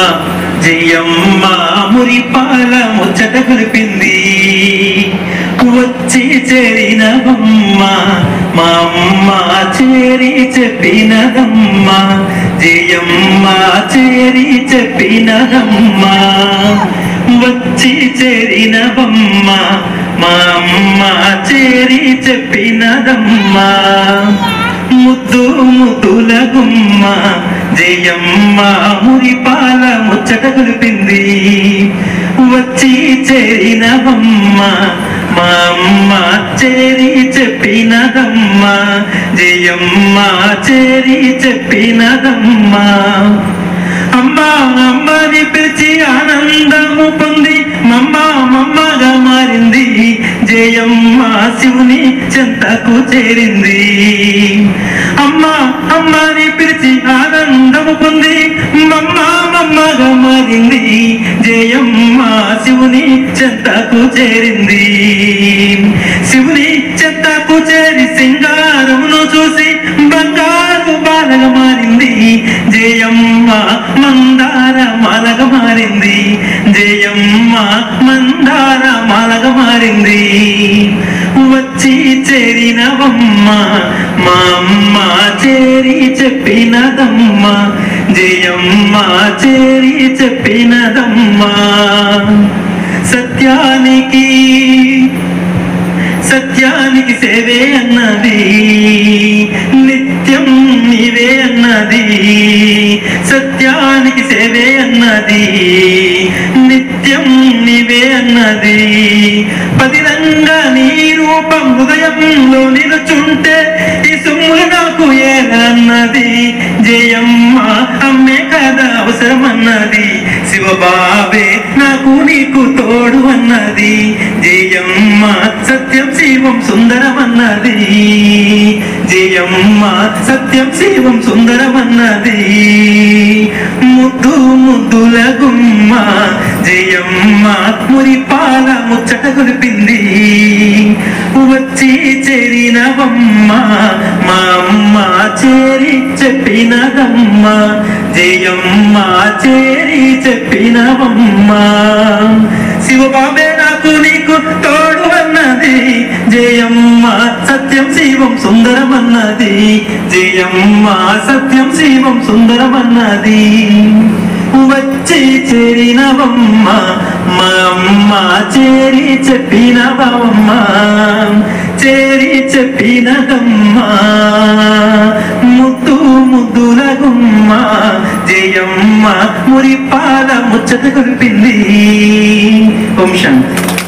జయమ్మ మురిపాల ముచ్చట కురిపింది వచ్చి చేరినవమ్మ మా అమ్మ చేరి చెప్పినదమ్మ జయమ్మ చేరి చెప్పినదమ్మ వచ్చి చేరినవమ్మ మా అమ్మ చేరి చెప్పినదమ్మా ముద్దు ముద్దుల గుమ్మ జయమ్మ మురిపాల ముచ్చట కులిపింది వచ్చి చేరినవమ్మ మా అమ్మ చేరి చెప్పినదమ్మ జయమ్మ చేరి చెప్పినదమ్మా అమ్మా అమ్మని పిలిచి ఆనందము పొంది మమ్మ మమ్మగా మారింది జయమ్మ శివుని చెంతకు చేరింది అమ్మా అమ్మని పిలిచి ఆనందము పొంది మమ్మ మమ్మగా మారింది జయమ్మ శివుని చెంతకు చేరింది శివుని చెంతకు చేరి సింగారమును చూసి బంగారు బాలగా మారింది జయమ్మ మందార మాలగా మారింది జయమ్మ మందార మాలగా మారింది వచ్చి చేరినవమ్మ మా అమ్మ చేరి చెప్పినదమ్మ జయమ్మ చేరి చెప్పినదమ్మా సత్యానికి సత్యానికి సేవే అన్నది నిత్యం నీవే అన్నది సత్యానికి సేవే అన్నది నిత్యం నీవే అన్నది పదిలంగా నీ రూపం హృదయంలో నిలుచుంటే ఈ సొమ్ములు నాకు ఏలన్నది జయమ్మ అమ్మే కదా అవసరమన్నది శివబాబే నాకు నీకు తోడు అన్నది జయమ్మ సత్యం శివం సుందరమన్నది జయమ్మ సత్యం శివం సుందరమన్నది ముద్దు ముద్దుల గుమ్మ జయమ్మ మురిపాల ముచ్చట కురిపింది వచ్చి చేరినవమ్మ మా అమ్మ చేరి చెప్పినదమ్మ జయమ్మ చేరి చెప్పినవమ్మ శివబాబే నాకు నీకు తోడు అన్నది జయమ్మ సత్యం శివం సుందరమన్నది జయమ్మ సత్యం శివం సుందరమన్నది వచ్చి చేరినవమ్మ మా అమ్మ చేరి చెప్పినవమ్మ చేరి చెప్పినదమ్మా ముద్దు ముద్దుల గుమ్మ జయమ్మ మురిపాల ముచ్చట కురిపింది ఓం శాంతి